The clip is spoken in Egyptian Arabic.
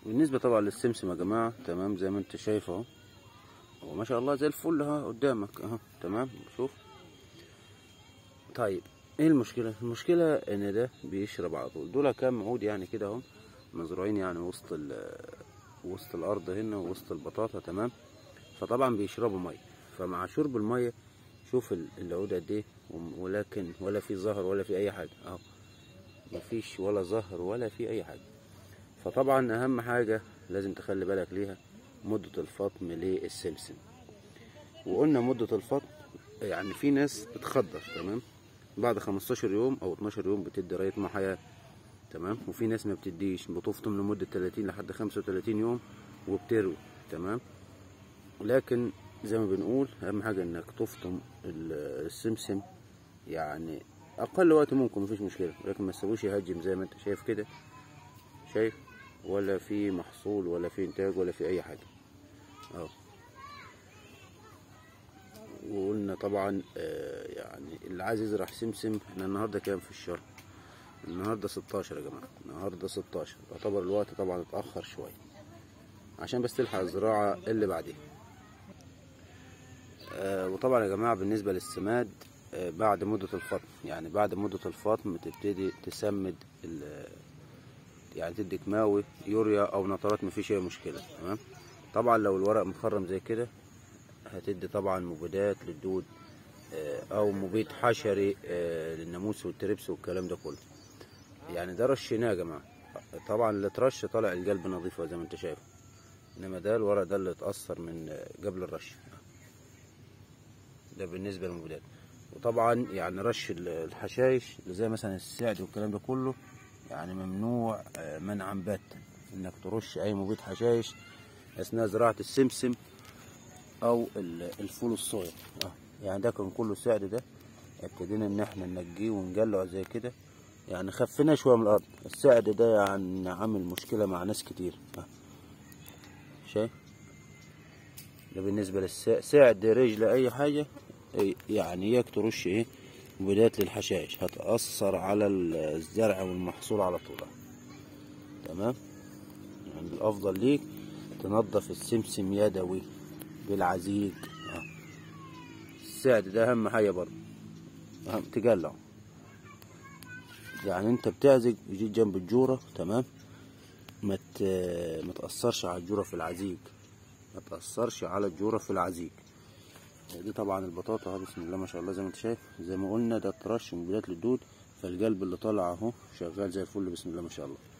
بالنسبة طبعا للسمسم يا جماعة تمام زي ما انت شايف اهو هو ما شاء الله زي الفل اهو قدامك اهو تمام شوف طيب ايه المشكلة المشكلة ان ده بيشرب على طول دول كام عود يعني كده اهم مزروعين يعني وسط ال وسط الارض هنا وسط البطاطا تمام فطبعا بيشربوا ميه فمع شرب الميه شوف ال- العود قد ايه وم- ولكن ولا في زهر ولا في اي حاجه اهو مفيش ولا زهر ولا في اي حاجه فطبعا اهم حاجه لازم تخلي بالك ليها مده الفطم للسمسم وقلنا مده الفطم يعني في ناس بتخدر تمام بعد 15 يوم او 12 يوم بتدي ريتم حياه تمام وفي ناس ما بتديش بتفطم لمده 30 لحد 35 يوم وبتروي تمام لكن زي ما بنقول اهم حاجه انك تفطم ال- السمسم يعني اقل وقت ممكن مفيش مشكله لكن ما تسويش يهجم زي ما انت شايف كده شايف ولا في محصول ولا في انتاج ولا في اي حاجه اهو وقلنا طبعا آه، يعني اللي عايز يزرع سمسم احنا النهارده كام في الشهر النهارده 16 يا جماعه النهارده 16 يعتبر الوقت طبعا اتاخر شويه عشان بس تلحق الزراعه اللي بعديها آه، وطبعا يا جماعة بالنسبة للسماد آه، بعد مدة الفطم يعني بعد مدة الفطم تبتدي تسمد ال- يعني تدي كيماوي يوريا أو نترات مفيش أي مشكلة تمام طبعا لو الورق مخرم زي كده هتدي طبعا مبيدات للدود آه، أو مبيد حشري آه، للناموس والتربس والكلام ده كله يعني ده رشيناه يا جماعة طبعا اللي اترش طالع القلب نظيف زي ما انت شايف انما ده الورق ده اللي اتأثر من آه، قبل الرش ده بالنسبة للمبيدات وطبعا يعني رش ال- الحشايش اللي زي مثلا السعد والكلام ده كله يعني ممنوع آه، منعا باتا انك ترش اي مبيد حشايش اثناء زراعة السمسم او ال- الفول الصويا اه يعني ده كان كله سعد ده ابتدينا ان احنا ننجيه ونجلعه زي كده يعني خفيناه شويه من الارض السعد ده يعني عامل مشكله مع ناس كتير اه شايف ده بالنسبه للسعد رجل اي حاجه إيه، يعني اياك ترش ايه مبيدات للحشائش هتأثر على الزرع والمحصول على طول تمام يعني الافضل ليك تنظف السمسم يدوي بالعزيق آه. السعد ده اهم حاجه برضه أهم تقلعه يعني انت بتعزق يجي جنب الجوره تمام ما ت- ما تأثرش على الجوره في العزيق ما تأثرش على الجوره في العزيق دي طبعا البطاطا اهو بسم الله ما شاء الله زي ما انت شايف زي ما قلنا ده ترش مبيدات للدود فالقلب اللي طالع اهو شغال زي الفل بسم الله ما شاء الله